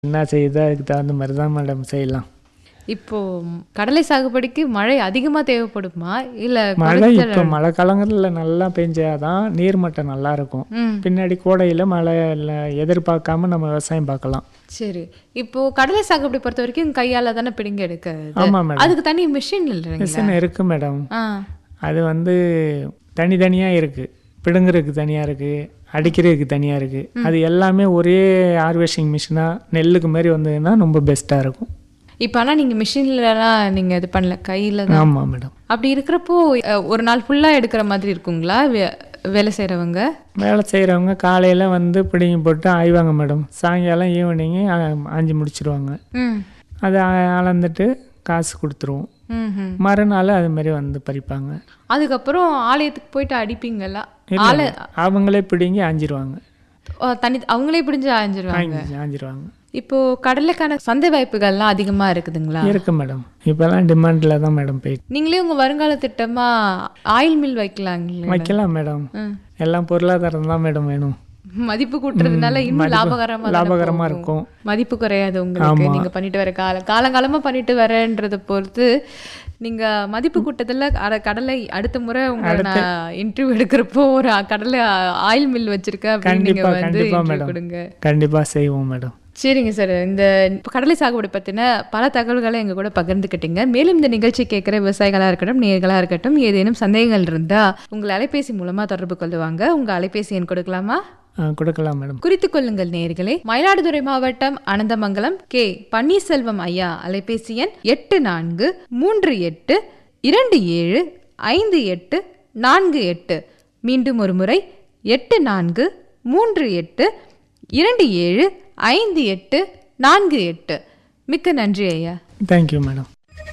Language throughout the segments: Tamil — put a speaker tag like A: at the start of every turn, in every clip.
A: என்ன செய்யுதோ அதுக்கு தகுந்த மாதிரி தான் மேடம் செய்யலாம்
B: இப்போ ம், கடலை சாகுபடிக்கு மழை அதிகமா தேவைப்படுமா இல்ல
A: மழை
B: குறைச்சல்
A: இப்போ மழை காலங்களில் நல்லா பெஞ்சாதான் நீர்மட்டம் நல்லா இருக்கும்
B: ம்
A: பின்னாடி கோடையில் மழை இல்ல எதிர்பார்க்காம நம்ம விவசாயம் பார்க்கலாம்
B: சரி இப்போ கடலை சாகுபடி பொறுத்த வரைக்கும் கையால தானே பிடிங்க எடுக்கிறது
A: ஆமாம் மேடம்
B: அதுக்கு தனி மிஷின் இல்லைங்களா
A: மிஷின் இருக்கு மேடம்
B: ஆ
A: அது வந்து தனித்தனியாக இருக்குது பிடுங்குறதுக்கு தனியாக இருக்குது அடிக்கிறதுக்கு தனியாக இருக்குது அது எல்லாமே ஒரே ஹார்வெஸ்டிங் மிஷினாக நெல்லுக்கு மாதிரி வந்ததுன்னா ரொம்ப பெஸ்ட்டாக இருக்கும்
B: இப்போ ஆனா நீங்க மிஷின்லலாம் நீங்க இது பண்ணல கையில தான்
A: ஆமாம் மேடம்
B: அப்படி இருக்கிறப்போ அஹ், ஒரு நாள் ஃபுல்லா எடுக்கிற மாதிரி இருக்குங்களா வே- வேலை செய்றவங்க
A: வேலை செய்கிறவங்க காலையில் வந்து பிடிங்கி போட்டு ஆய்வாங்க மேடம் சாயங்காலம் ஈவினிங்கு ஆஞ்சி முடிச்சிருவாங்க
B: ம்
A: அதை ஆ- அளந்துட்டு காசு கொடுத்துருவோம்
B: ம் ம்
A: மறுநாள் அது மாதிரி வந்து பறிப்பாங்க
B: அதுக்கப்புறம் ஆலயத்துக்கு போயிட்டு அடிப்பீங்களா
A: இல்ல,
B: ஆல
A: அவங்களே பிடுங்கி ஆஞ்சிருவாங்க
B: ஓ, தனி அவங்களே பிடிஞ்சு ஆஞ்சிருவாங்க
A: ஆஞ்சி ஆஞ்சிருவாங்க
B: இப்போ கடலைக்கான சந்தை வாய்ப்புகள்லாம் அதிகமா இருக்குதுங்களா
A: இருக்கு மேடம் இப்போல்லாம் டிமாண்டில் தான் மேடம் போயிட்டு
B: நீங்களே உங்க வருங்கால திட்டமா ஆயில் மில் வைக்கலாங்களே
A: வைக்கலாம் மேடம்
B: ம்.
A: எல்லாம் பொருளாதாரம் தான் மேடம் வேணும்
B: மதிப்பு கூட்டுறதுனால இன்னும் லாபகரமா தானே
A: லாபகரமா
B: போகும்.
A: இருக்கும்
B: மதிப்பு குறையாது உங்களுக்கு நீங்க பண்ணிட்டு வர கால காலங்காலமா பண்ணிட்டு வரேன்றத பொறுத்து நீங்க மதிப்பு கூட்டத்துல அட கடலை அடுத்த முறை உங்களை நான் இன்டர்வியூ எடுக்கிறப்போ ஒரு கடலை ஆயில் மில் வச்சிருக்கேன் அப்படின்னு நீங்க
A: கண்டிப்பா
B: வந்து
A: கண்டிப்பா
B: interview
A: மேடம்
B: கொடுங்க
A: கண்டிப்பாக செய்வோம் மேடம்
B: சரிங்க சார் இந்த இப்ப கடலை சாகுபடி பற்றின பல தகவல்களை எங்கள் கூட பகிர்ந்துக்கிட்டீங்க மேலும் இந்த நிகழ்ச்சி கேட்குற விவசாயிகளாக இருக்கட்டும் நேர்களாக இருக்கட்டும் ஏதேனும் சந்தேகங்கள் இருந்தால் உங்கள் அலைபேசி மூலமாக தொடர்பு கொள்ளுவாங்க உங்கள் அலைபேசி எண் கொடுக்கலாமா
A: ஆ, கொடுக்கலாம் மேடம்
B: குறித்துக் கொள்ளுங்கள் நேர்களே மயிலாடுதுறை மாவட்டம் அனந்தமங்கலம் கே பன்னீர்செல்வம் ஐயா அலைபேசி எண் எட்டு நான்கு மூன்று எட்டு இரண்டு ஏழு ஐந்து எட்டு நான்கு எட்டு மீண்டும் ஒரு முறை எட்டு நான்கு மூன்று எட்டு இரண்டு ஏழு ஐந்து எட்டு நான்கு எட்டு மிக்க நன்றி ஐயா
A: தேங்க்யூ மேடம்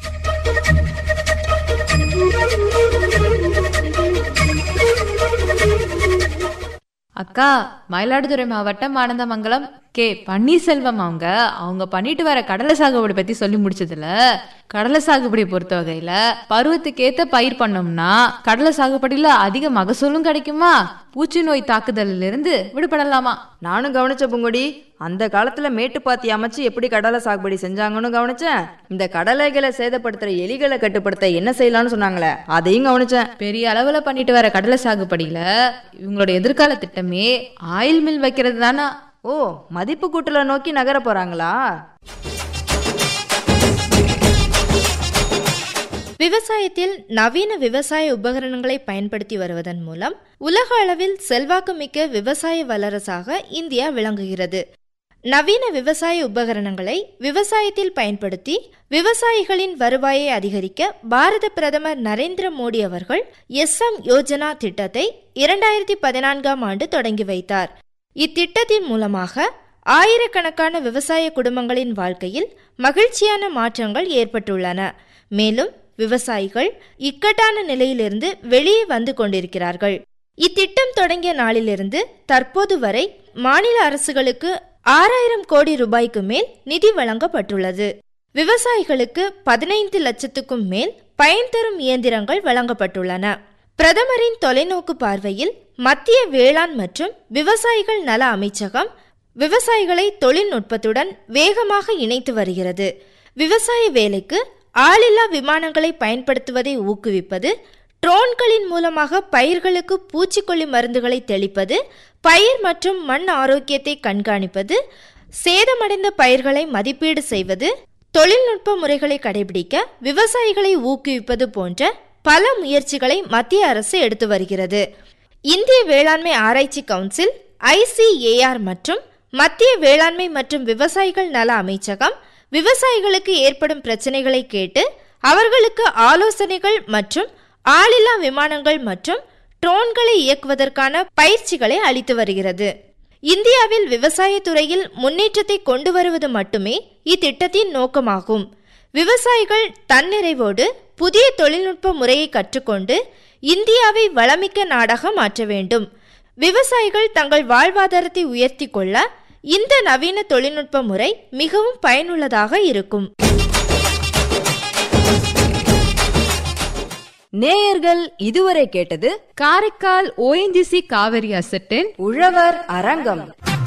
B: அக்கா மயிலாடுதுறை மாவட்டம் ஆனந்தமங்கலம் கே பன்னீர்செல்வம் அவங்க அவங்க பண்ணிட்டு வர கடலை சாகுபடி பத்தி சொல்லி முடிச்சதுல கடலை சாகுபடி பொறுத்த வகையில பருவத்துக்கு ஏத்த பயிர் பண்ணோம்னா கடலை சாகுபடியில அதிக மகசூலும் கிடைக்குமா பூச்சி நோய் தாக்குதலில் இருந்து விடுபடலாமா
C: நானும் கவனிச்ச பூங்கொடி அந்த காலத்துல மேட்டுப்பாத்தி அமைச்சு எப்படி கடலை சாகுபடி செஞ்சாங்கன்னு கவனிச்சேன் இந்த கடலைகளை சேதப்படுத்துற எலிகளை கட்டுப்படுத்த என்ன செய்யலாம்னு சொன்னாங்களே அதையும் கவனிச்சேன்
B: பெரிய அளவுல பண்ணிட்டு வர கடலை சாகுபடியில இவங்களோட எதிர்கால திட்டமே ஆயில் மில் வைக்கிறது தானா
C: ஓ மதிப்பு கூட்டலை நோக்கி நகர போறாங்களா
D: விவசாயத்தில் நவீன விவசாய உபகரணங்களை பயன்படுத்தி வருவதன் மூலம் உலக அளவில் செல்வாக்குமிக்க விவசாய வல்லரசாக இந்தியா விளங்குகிறது நவீன விவசாய உபகரணங்களை விவசாயத்தில் பயன்படுத்தி விவசாயிகளின் வருவாயை அதிகரிக்க பாரத பிரதமர் நரேந்திர மோடி அவர்கள் எஸ் எம் யோஜனா திட்டத்தை இரண்டாயிரத்தி பதினான்காம் ஆண்டு தொடங்கி வைத்தார் இத்திட்டத்தின் மூலமாக ஆயிரக்கணக்கான விவசாய குடும்பங்களின் வாழ்க்கையில் மகிழ்ச்சியான மாற்றங்கள் ஏற்பட்டுள்ளன மேலும் விவசாயிகள் இக்கட்டான நிலையிலிருந்து வெளியே வந்து கொண்டிருக்கிறார்கள் இத்திட்டம் தொடங்கிய நாளிலிருந்து தற்போது வரை மாநில அரசுகளுக்கு ஆறாயிரம் கோடி ரூபாய்க்கு மேல் நிதி வழங்கப்பட்டுள்ளது விவசாயிகளுக்கு பதினைந்து லட்சத்துக்கும் மேல் பயன் தரும் இயந்திரங்கள் வழங்கப்பட்டுள்ளன பிரதமரின் தொலைநோக்கு பார்வையில் மத்திய வேளாண் மற்றும் விவசாயிகள் நல அமைச்சகம் விவசாயிகளை தொழில்நுட்பத்துடன் வேகமாக இணைத்து வருகிறது விவசாய வேலைக்கு ஆளில்லா விமானங்களை பயன்படுத்துவதை ஊக்குவிப்பது ட்ரோன்களின் மூலமாக பயிர்களுக்கு பூச்சிக்கொல்லி மருந்துகளை தெளிப்பது பயிர் மற்றும் மண் ஆரோக்கியத்தை கண்காணிப்பது சேதமடைந்த பயிர்களை மதிப்பீடு செய்வது தொழில்நுட்ப முறைகளை கடைபிடிக்க விவசாயிகளை ஊக்குவிப்பது போன்ற பல முயற்சிகளை மத்திய அரசு எடுத்து வருகிறது இந்திய வேளாண்மை ஆராய்ச்சி கவுன்சில் ஐசிஏஆர் மற்றும் மத்திய வேளாண்மை மற்றும் விவசாயிகள் நல அமைச்சகம் விவசாயிகளுக்கு ஏற்படும் பிரச்சனைகளை கேட்டு அவர்களுக்கு ஆலோசனைகள் மற்றும் ஆளில்லா விமானங்கள் மற்றும் ட்ரோன்களை இயக்குவதற்கான பயிற்சிகளை அளித்து வருகிறது இந்தியாவில் விவசாயத் துறையில் முன்னேற்றத்தை கொண்டு வருவது மட்டுமே இத்திட்டத்தின் நோக்கமாகும் விவசாயிகள் தன்னிறைவோடு புதிய தொழில்நுட்ப முறையை கற்றுக்கொண்டு இந்தியாவை வளமிக்க நாடாக மாற்ற வேண்டும் விவசாயிகள் தங்கள் வாழ்வாதாரத்தை உயர்த்தி கொள்ள இந்த நவீன தொழில்நுட்ப முறை மிகவும் பயனுள்ளதாக இருக்கும்
C: நேயர்கள் இதுவரை கேட்டது
B: காரைக்கால் ஓஎன்ஜிசி காவிரி அசட்டின்
C: உழவர் அரங்கம்